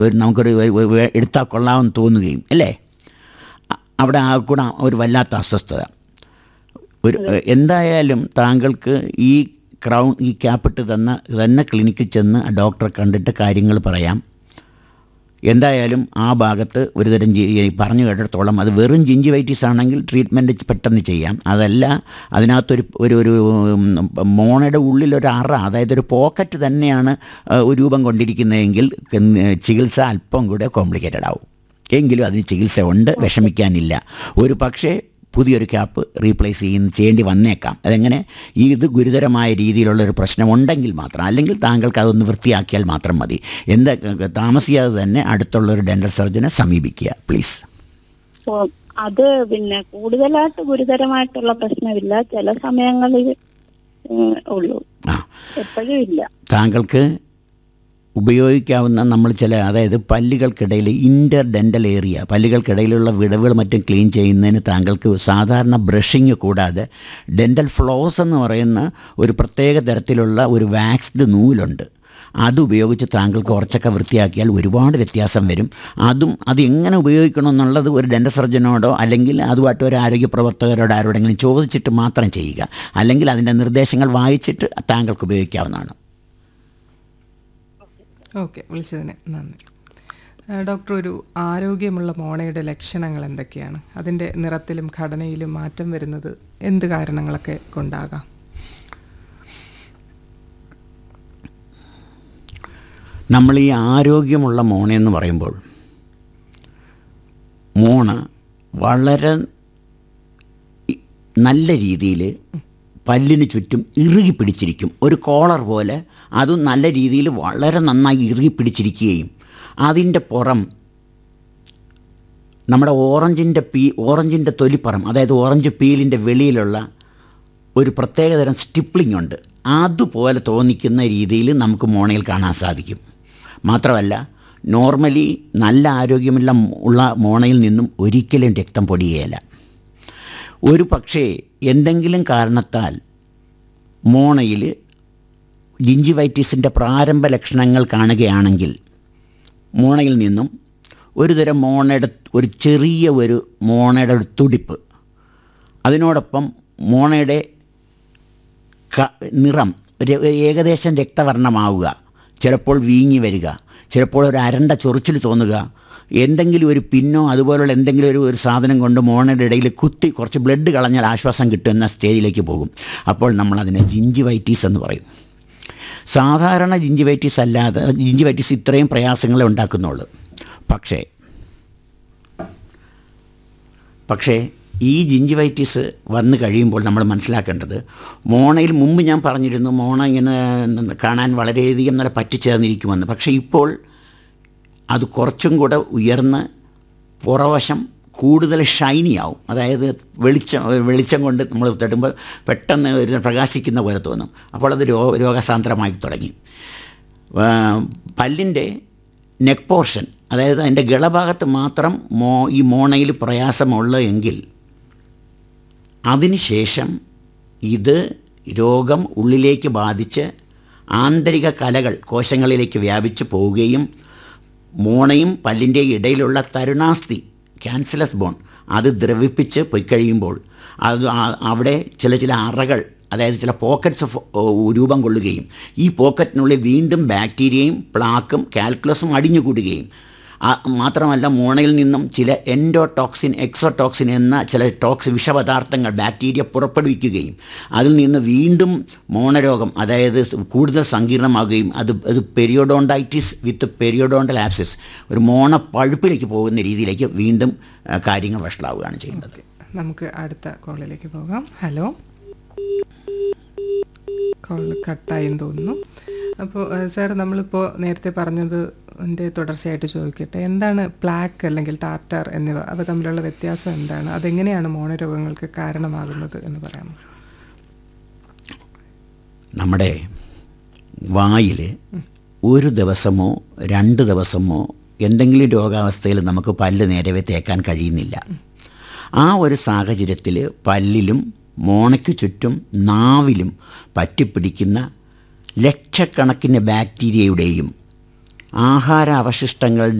ഒരു നമുക്കൊരു ഒരു- ഒരു- ഒരു എടുത്താൽ കൊള്ളാമെന്ന് തോന്നുകയും അല്ലേ അ- അവിടെ ആ കൂടെ ഒരു വല്ലാത്ത അസ്വസ്ഥത ഒരു എന്തായാലും താങ്കൾക്ക് ഈ ക്രൗൺ ഈ ക്യാപ്പിട്ട് തന്ന തന്നെ ക്ലിനിക്കിൽ ചെന്ന് ആ ഡോക്ടറെ കണ്ടിട്ട് കാര്യങ്ങൾ പറയാം എന്തായാലും ആ ഭാഗത്ത് ഒരുതരം ജി- ഈ പറഞ്ഞു കേട്ടിടത്തോളം അത് വെറും ജിഞ്ചിവൈറ്റിസ് ആണെങ്കിൽ ട്രീറ്റ്മെൻറ്റ് പെട്ടെന്ന് ചെയ്യാം അതല്ല അതിനകത്തൊരു ഒരു ഒരു ഉം, മോണയുടെ ഉള്ളിലൊരു അറ അതായത് ഒരു പോക്കറ്റ് തന്നെയാണ് ആ, ഒരു രൂപം കൊണ്ടിരിക്കുന്നതെങ്കിൽ ഉം, ചികിത്സ അല്പം കൂടെ കോംപ്ലിക്കേറ്റഡ് ആവും എങ്കിലും അതിന് ചികിത്സ ഉണ്ട് വിഷമിക്കാനില്ല ഒരു പക്ഷേ പുതിയൊരു ക്യാപ്പ് റീപ്ലേസ് ചെയ്യുന്ന ചെയ്യേണ്ടി വന്നേക്കാം അതെങ്ങനെ ഈ ഇത് ഗുരുതരമായ രീതിയിലുള്ള ഒരു പ്രശ്നമുണ്ടെങ്കിൽ മാത്രം അല്ലെങ്കിൽ താങ്കൾക്ക് അതൊന്ന് വൃത്തിയാക്കിയാൽ മാത്രം മതി എന്താ താമസിയാതെ തന്നെ അടുത്തുള്ള ഒരു ഡെൻ്റൽ സർജനെ സമീപിക്കുക പ്ലീസ് ഓ, അത് പിന്നെ കൂടുതലായിട്ട് ഗുരുതരമായിട്ടുള്ള പ്രശ്നമില്ല ചില സമയങ്ങളിൽ ഉം, ഉള്ളൂ ആ എപ്പോഴും ഇല്ല താങ്കൾക്ക് ഉപയോഗിക്കാവുന്ന നമ്മൾ ചില അതായത് പല്ലുകൾക്കിടയിൽ ഇൻ്റർ ഡെൻ്റൽ ഏരിയ പല്ലുകൾക്കിടയിലുള്ള വിടവുകൾ മറ്റും ക്ലീൻ ചെയ്യുന്നതിന് താങ്കൾക്ക് സാധാരണ ബ്രഷിങ് കൂടാതെ ഡെൻ്റൽ ഫ്ലോസ് എന്ന് പറയുന്ന ഒരു പ്രത്യേക തരത്തിലുള്ള ഒരു വാക്സ്ഡ് നൂലുണ്ട് അത് ഉപയോഗിച്ച് താങ്കൾക്ക് കുറച്ചൊക്കെ വൃത്തിയാക്കിയാൽ ഒരുപാട് വ്യത്യാസം വരും അതും അത് എങ്ങനെ ഉപയോഗിക്കണം എന്നുള്ളത് ഒരു ഡെൻ്റൽ സർജനോടോ അല്ലെങ്കിൽ അതുമായിട്ട് ഒരു ആരോഗ്യ പ്രവർത്തകരോട് ആരോടെങ്കിലും ചോദിച്ചിട്ട് മാത്രം ചെയ്യുക അല്ലെങ്കിൽ അതിൻ്റെ നിർദ്ദേശങ്ങൾ വായിച്ചിട്ട് താങ്കൾക്ക് ഉപയോഗിക്കാവുന്നതാണ് ഓക്കെ വിളിച്ചതിന് നന്ദി ആ, ഡോക്ടർ ഒരു ആരോഗ്യമുള്ള മോണയുടെ ലക്ഷണങ്ങൾ എന്തൊക്കെയാണ് അതിൻ്റെ നിറത്തിലും ഘടനയിലും മാറ്റം വരുന്നത് എന്ത് കാരണങ്ങളൊക്കെ കൊണ്ടാകാം നമ്മൾ ഈ ആരോഗ്യമുള്ള മോണയെന്ന് പറയുമ്പോൾ മോണ വളരെ ഇ- നല്ല രീതിയിൽ പല്ലിന് ചുറ്റും ഇറുകി പിടിച്ചിരിക്കും ഒരു കോളർ പോലെ അതും നല്ല രീതിയിൽ വളരെ നന്നായി ഇറുകി പിടിച്ചിരിക്കുകയും അതിൻ്റെ പുറം നമ്മുടെ ഓറഞ്ചിൻ്റെ പീ ഓറഞ്ചിൻ്റെ തൊലിപ്പുറം അതായത് ഓറഞ്ച് പീലിൻ്റെ വെളിയിലുള്ള ഒരു പ്രത്യേകതരം സ്റ്റിപ്ലിംഗ് ഉണ്ട് അതുപോലെ തോന്നിക്കുന്ന രീതിയിൽ നമുക്ക് മോണയിൽ കാണാൻ സാധിക്കും മാത്രമല്ല നോർമലി നല്ല ആരോഗ്യമുള്ള ഉള്ള മോണയിൽ നിന്നും ഒരിക്കലും രക്തം പൊടിയേല ഒരു പക്ഷേ എന്തെങ്കിലും കാരണത്താൽ മോണയിൽ ജിഞ്ചിവൈറ്റിസിൻ്റെ പ്രാരംഭ ലക്ഷണങ്ങൾ കാണുകയാണെങ്കിൽ മോണയിൽ നിന്നും ഒരു തരം മോണയുടെ ഒരു ചെറിയ ഒരു മോണയുടെ ഒരു തുടിപ്പ് അതിനോടൊപ്പം മോണയുടെ ക- നിറം ഒരു ഏകദേശം രക്തവർണ്ണമാവുക ചിലപ്പോൾ വീങ്ങി വരിക ചിലപ്പോൾ ഒരു അരണ്ട ചൊറിച്ചിൽ തോന്നുക എന്തെങ്കിലും ഒരു പിന്നോ അതുപോലുള്ള എന്തെങ്കിലും ഒരു ഒരു സാധനം കൊണ്ട് മോണയുടെ ഇടയിൽ കുത്തി കുറച്ച് ബ്ലഡ് കളഞ്ഞാൽ ആശ്വാസം കിട്ടുന്ന സ്റ്റേജിലേക്ക് പോകും അപ്പോൾ നമ്മളതിനെ ജിഞ്ചിവൈറ്റീസ് എന്ന് പറയും സാധാരണ ജിഞ്ചിവൈറ്റീസ് അല്ലാതെ ജിഞ്ചിവൈറ്റീസ് ഇത്രയും പ്രയാസങ്ങളെ ഉണ്ടാക്കുന്നുള്ളൂ പക്ഷേ പക്ഷേ ഈ ജിഞ്ചിവൈറ്റിസ് വന്നു കഴിയുമ്പോൾ നമ്മൾ മനസ്സിലാക്കേണ്ടത് മോണയിൽ മുമ്പ് ഞാൻ പറഞ്ഞിരുന്നു മോണ ഇങ്ങനെ കാണാൻ വളരെയധികം നല്ല പറ്റിച്ചേർന്നിരിക്കുമെന്ന് പക്ഷേ ഇപ്പോൾ അത് കുറച്ചും കൂടെ ഉയർന്ന് പുറവശം കൂടുതൽ ഷൈനി ആവും അതായത് വെളിച്ചം വെളിച്ചം കൊണ്ട് നമ്മൾ തട്ടുമ്പോൾ പെട്ടെന്ന് ഒരു പ്രകാശിക്കുന്ന പോലെ തോന്നും അപ്പോൾ അത് രോ രോഗസാന്ദ്രമായി തുടങ്ങി ആ, പല്ലിൻ്റെ നെക്ക് പോർഷൻ അതായത് അതിൻ്റെ ഗളഭാഗത്ത് മാത്രം മോ ഈ മോണയിൽ പ്രയാസമുള്ള എങ്കിൽ അതിനുശേഷം ഇത് രോഗം ഉള്ളിലേക്ക് ബാധിച്ച് ആന്തരിക കലകൾ കോശങ്ങളിലേക്ക് വ്യാപിച്ച് പോവുകയും മോണയും പല്ലിൻ്റെ ഇടയിലുള്ള തരുണാസ്ഥി ക്യാൻസലസ് ബോൺ അത് ദ്രവിപ്പിച്ച് പോയി കഴിയുമ്പോൾ അത് ആ- അവിടെ ചില ചില അറകൾ അതായത് ചില പോക്കറ്റ്സ് രൂപം കൊള്ളുകയും ഈ പോക്കറ്റിനുള്ളിൽ വീണ്ടും ബാക്ടീരിയയും പ്ലാക്കും കാൽക്കുലസും അടിഞ്ഞുകൂടുകയും ആ- മാത്രമല്ല മോണയിൽ നിന്നും ചില എൻഡോടോക്സിൻ എക്സോടോക്സിൻ എന്ന ചില ടോക്സ് വിഷപദാർത്ഥങ്ങൾ ബാക്ടീരിയ പുറപ്പെടുവിക്കുകയും അതിൽ നിന്ന് വീണ്ടും മോണരോഗം അതായത് കൂടുതൽ സങ്കീർണമാകുകയും അത് അത് പെരിയോഡോണ്ടൈറ്റിസ് വിത്ത് പെരിയോഡോണ്ടൽ ആപ്സിസ് ഒരു മോണ പഴുപ്പിലേക്ക് പോകുന്ന രീതിയിലേക്ക് വീണ്ടും ആ, കാര്യങ്ങൾ വഷളാവുകയാണ് ചെയ്യുന്നത് നമുക്ക് അടുത്ത കോളിലേക്ക് പോകാം ഹലോ കോൾ കട്ടായെന്ന് തോന്നുന്നു അപ്പോൾ സാർ നമ്മളിപ്പോൾ നേരത്തെ പറഞ്ഞത് എൻ്റെ തുടർച്ചയായിട്ട് ചോദിക്കട്ടെ എന്താണ് പ്ലാക്ക് അല്ലെങ്കിൽ ടാറ്റാർ എന്നിവ അവ തമ്മിലുള്ള വ്യത്യാസം എന്താണ് അതെങ്ങനെയാണ് മോണരോഗങ്ങൾക്ക് കാരണമാകുന്നത് എന്ന് പറയാമോ നമ്മുടെ വായിൽ ഒരു ദിവസമോ രണ്ട് ദിവസമോ എന്തെങ്കിലും രോഗാവസ്ഥയിൽ നമുക്ക് പല്ല് നേരവേ തേക്കാൻ കഴിയുന്നില്ല ആ ഒരു സാഹചര്യത്തിൽ പല്ലിലും മോണയ്ക്ക് ചുറ്റും നാവിലും പറ്റിപ്പിടിക്കുന്ന ലക്ഷക്കണക്കിന് ബാക്ടീരിയയുടെയും ആഹാര അവശിഷ്ടങ്ങൾ